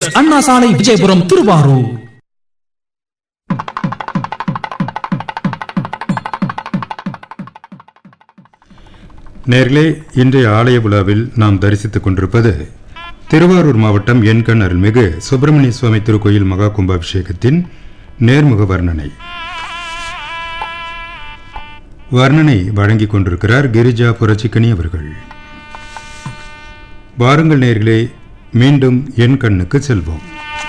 Jewellers அண்ணா சாலை விஜயபுரம் திருவாரூர் நேர்களே இன்றைய ஆலய விழாவில் நாம் தரிசித்துக் கொண்டிருப்பது திருவாரூர் மாவட்டம் எண்கண் அருள்மிகு சுப்பிரமணிய சுவாமி திருக்கோயில் மகா கும்பாபிஷேகத்தின் நேர்முக வர்ணனை வர்ணனை வழங்கிக் கொண்டிருக்கிறார் கிரிஜா புரட்சிக்கணி அவர்கள் வாருங்கள் நேர்களே மீண்டும் என் கண்ணுக்கு செல்வோம்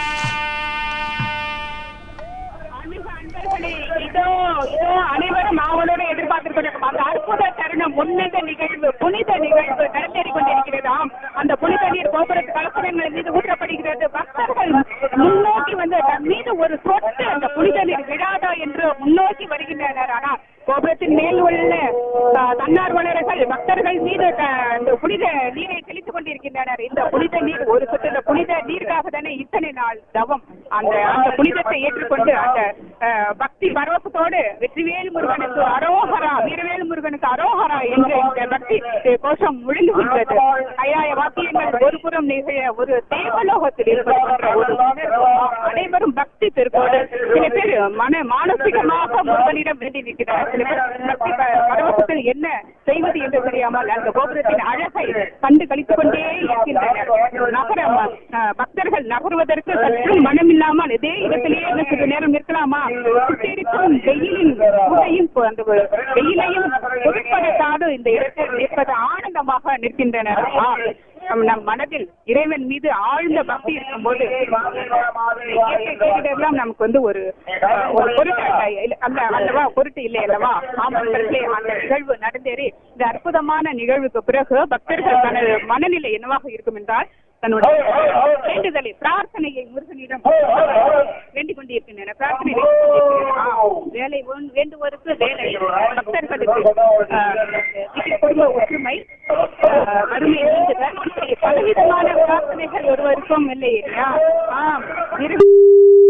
அன்பு அன்பர்களே, இதோ இதோ அனைவரும் ஆவலோடு எதிர்பார்த்திருக்கிறோம் அந்த அற்புத தருணம் உன்னத நிகழ்வு புனித நிகழ்வு நடந்தேறி கொண்டிருக்கிறது ஆம் அந்த புனித நீர் கோபுரத்து கலப்படங்கள் மீது ஊற்றப்படுகிறது பக்தர்கள் முன்னோக்கி வந்து தன் மீது ஒரு சொட்டு அந்த புனித நீர் விழாதா என்று முன்னோக்கி வருகின்றனர் ஆனால் கோபுரத்தின் மேல் உள்ள அஹ், தன்னார்வலர்கள் பக்தர்கள் மீது த- அந்த புனித நீரை தெளித்துக் கொண்டிருக்கின்றனர் இந்த புனித நீர் ஒரு சொட்டு இந்த புனித நீருக்காக தானே இத்தனை நாள் தவம் அந்த அந்த புனிதத்தை ஏற்றுக்கொண்டு அந்த அஹ், பக்தி பரவசத்தோடு வெற்றிவேல் முருகனுக்கு அரோகரா வீரவேல் முருகனுக்கு அரோகரா என்று இந்த பக்தி கோஷம் முழங்குகின்றது ஐயாய வாக்கியங்கள் ஒரு புறம் நிகழ ஒரு தேவலோகத்தில் இருப்பது ஒரு உணர்வு. அனைவரும் பக்தி பெருக்கோடு சில பேர் மன மானசீகமாக முருகனிடம் வேண்டி நிற்கிறார் சில பேர் பக்தி ப- பரவசத்தில் என்ன செய்வது என்று தெரியாமல் அந்த கோபுரத்தின் அழகை கண்டு கழித்துக் கொண்டே இருக்கின்றனர் நகர அஹ், பக்தர்கள் நகருவதற்கு சற்றும் மனமில்லாமல் இதே இடத்திலேயே இன்னும் சிறிது நேரம் நிற்கலாமா சுட்டெரிக்கும் வெயிலின் சூடையும் பொ- அந்த வெயிலையும் பொருட்படுத்தாது இந்த இடத்தில் நிற்பது ஆனந்தமாக நிற்கின்றனர் ஆ, நம் நம் மனதில் இறைவன் மீது ஆழ்ந்த பக்தி இருக்கும்போது இயற்கை பேரிடர்லாம் நமக்கு வந்து ஒரு அஹ், ஒரு பொருட்டு அல்ல. இல்ல, அந்த அல்லவா பொருட்டு இல்லை அல்லவா ஆமாங்களே அந்த நிகழ்வு நடந்தேறி இந்த அற்புதமான நிகழ்வுக்கு பிறகு பக்தர்கள் தனது மனநிலை என்னவாக இருக்கும் என்றால் தன்னுடைய வேண்டுதலை பிரார்த்தனையை முருகனிடம் வேண்டிக் கொண்டிருக்கின்றன பிரார்த்தனை வேண்டிக் கொண்டிருக்கின்றன. ஆ, வேலை வேண்- வேண்டுவோருக்கு வேலை பக்தர்களுக்கு ஆஹ், குடும்ப ஒற்றுமை ஆஹ், வறுமை நீங்குதல் இப்படி பலவிதமான பிரார்த்தனைகள் ஒருவருக்கும் இல்லை இல்லையா ஆம் இரு-